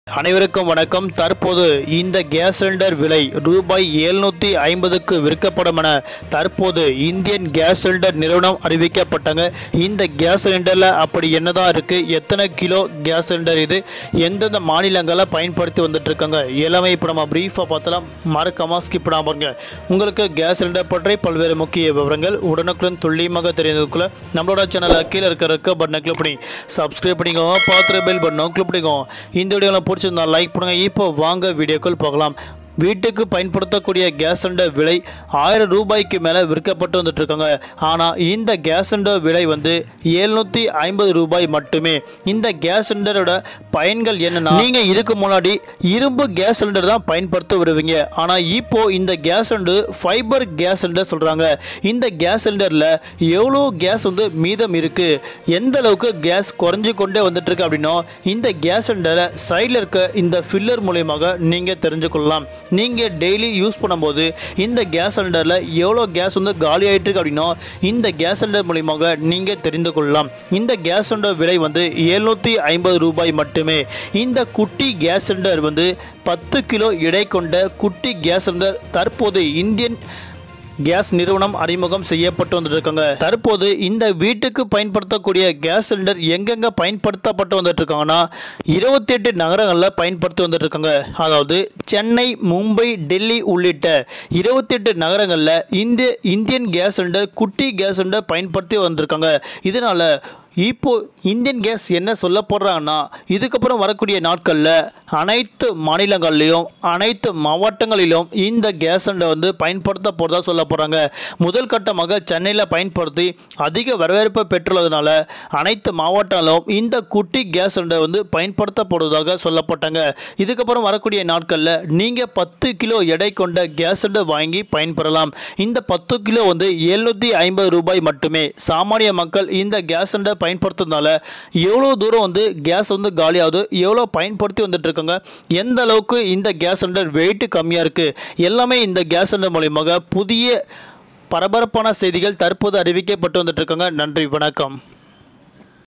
அனைவருக்கும் வணக்கம் தற்போது இந்த கேஸ் சிலிண்டர் விலை ரூபாய் எழுநூற்றி ஐம்பதுக்கு விற்கப்படும் என தற்போது இந்தியன் கேஸ் சிலிண்டர் நிறுவனம் அறிவிக்கப்பட்டாங்க இந்த கேஸ் சிலிண்டரில் அப்படி என்னதான் இருக்குது எத்தனை கிலோ கேஸ் சிலிண்டர் இது எந்தெந்த மாநிலங்களில் பயன்படுத்தி வந்துட்டு இருக்காங்க எல்லாமே இப்போ நம்ம ப்ரீஃபாக பார்த்தலாம் மறக்காமல் ஸ்கிப் பண்ணாம பாருங்க உங்களுக்கு கேஸ் சிலிண்டர் பற்றி பல்வேறு முக்கிய விவரங்கள் உடனுக்குடன் துல்லியமாக தெரிந்ததுக்குள்ள நம்மளோட சேனலில் கீழே இருக்கிற இருக்க பட்டனை கிளிக் பண்ணி சப்ஸ்கிரைப் பண்ணிக்கோங்க பார்த்துட்டு பெல் பட்டனும் கிளிக் பண்ணிக்கோங்க இந்த வீடியோவில் பிடிச்சிருந்தா லைக் பண்ணுங்கள் இப்போ வாங்க வீடியோக்குள் போகலாம் வீட்டுக்கு பயன்படுத்தக்கூடிய கேஸ் சிலிண்டர் விலை ஆயிரம் ரூபாய்க்கு மேலே விற்கப்பட்டு வந்துட்டு இருக்காங்க ஆனால் இந்த கேஸ் சிலிண்டர் விலை வந்து எழுநூற்றி ஐம்பது ரூபாய் மட்டுமே இந்த கேஸ் சிலிண்டரோட பயன்கள் என்னன்னா நீங்கள் இதுக்கு முன்னாடி இரும்பு கேஸ் சிலிண்டர் தான் பயன்படுத்த வருவீங்க ஆனால் இப்போ இந்த gas cylinder fibre gas cylinder சொல்கிறாங்க இந்த கேஸ் சிலிண்டரில் எவ்வளோ கேஸ் வந்து மீதம் இருக்குது எந்த அளவுக்கு கேஸ் குறைஞ்சு கொண்டே வந்துட்டு இருக்கு அப்படின்னா இந்த கேஸ் சிலிண்டரை சைடில் இருக்க இந்த ஃபில்லர் மூலியமாக நீங்கள் தெரிஞ்சுக்கொள்ளலாம் நீங்கள் டெய்லி யூஸ் பண்ணும்போது இந்த கேஸ் சிலிண்டரில் எவ்வளோ கேஸ் வந்து காலி ஆகிட்டு இருக்கு அப்படின்னா இந்த கேஸ் சிலிண்டர் மூலியமாக நீங்கள் தெரிந்து கொள்ளலாம் இந்த கேஸ் சிலிண்டர் விலை வந்து எழுநூற்றி ஐம்பது ரூபாய் மட்டுமே இந்த குட்டி கேஸ் சிலிண்டர் வந்து பத்து கிலோ எடை கொண்ட குட்டி கேஸ் சிலிண்டர் தற்போது இந்தியன் கேஸ் நிறுவனம் அறிமுகம் செய்யப்பட்டு வந்துருக்காங்க தற்போது இந்த வீட்டுக்கு பயன்படுத்தக்கூடிய கேஸ் சிலிண்டர் எங்கெங்க பயன்படுத்தப்பட்டு வந்துட்டு இருக்காங்கன்னா இருபத்தி எட்டு நகரங்களில் பயன்படுத்தி வந்துட்டு இருக்காங்க அதாவது சென்னை மும்பை டெல்லி உள்ளிட்ட இருபத்தி எட்டு நகரங்களில் இந்திய இந்தியன் கேஸ் சிலிண்டர் குட்டி கேஸ் சிலிண்டர் பயன்படுத்தி வந்திருக்காங்க இதனால இப்போ இந்தியன் கேஸ் என்ன சொல்ல போடுறாங்கன்னா இதுக்கப்புறம் வரக்கூடிய நாட்களில் அனைத்து மாநிலங்கள்லையும் அனைத்து மாவட்டங்களிலும் இந்த கேஸ் சிலிண்டர் வந்து பயன்படுத்த போகிறதா சொல்ல போகிறாங்க முதல் கட்டமாக சென்னையில் பயன்படுத்தி அதிக வரவேற்பை பெற்றுள்ளதுனால அனைத்து மாவட்டங்களும் இந்த குட்டி கேஸ் சிலிண்டர் வந்து பயன்படுத்தப்படுவதாக சொல்லப்பட்டாங்க இதுக்கப்புறம் வரக்கூடிய நாட்களில் நீங்கள் பத்து கிலோ எடை கொண்ட கேஸ் சிலிண்டர் வாங்கி பயன்பெறலாம் இந்த பத்து கிலோ வந்து எழுநூற்றி ஐம்பது ரூபாய் மட்டுமே சாமானிய மக்கள் இந்த கேஸ் சிலிண்டர் பயன்படுத்துறதுனால எவ்வளோ தூரம் வந்து கேஸ் வந்து காலியாகுது எவ்வளோ பயன்படுத்தி வந்துட்டு இருக்காங்க எந்த அளவுக்கு இந்த கேஸ் சிலிண்டர் வெயிட் கம்மியாக இருக்குது எல்லாமே இந்த கேஸ் சிலிண்டர் மூலியமாக புதிய பரபரப்பான செய்திகள் தற்போது அறிவிக்கப்பட்டு வந்துட்டு இருக்காங்க நன்றி வணக்கம்